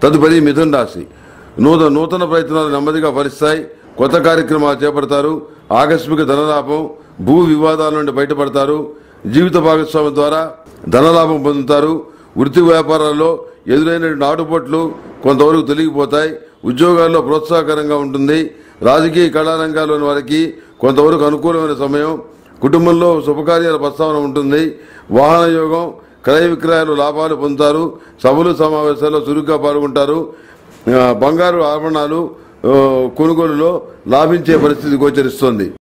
తదుపరి మిథున్ రాశి నూతన నూతన ప్రయత్నాలు నెమ్మదిగా ఫలిస్తాయి కొత్త కార్యక్రమాలు చేపడతారు ఆకస్మిక ధనలాభం భూ వివాదాల నుండి బయటపడతారు జీవిత భాగస్వామి ద్వారా ధనలాభం పొందుతారు వృత్తి వ్యాపారాల్లో ఎదురైన ఆటుపోట్లు కొంతవరకు తొలగిపోతాయి ఉద్యోగాల్లో ప్రోత్సాహకరంగా ఉంటుంది రాజకీయ కళారంగాల్లోని వారికి కొంతవరకు అనుకూలమైన సమయం కుటుంబంలో శుభకార్యాల ప్రస్తావన ఉంటుంది వాహన యోగం క్రయ విక్రయాలు లాభాలు పొందుతారు సభలు సమావేశాల్లో చురుగ్గా పాల్గొంటారు ఆ, బంగారు ఆభరణాలు ఆ, కొనుగోలులో లాభించే పరిస్థితి గోచరిస్తోంది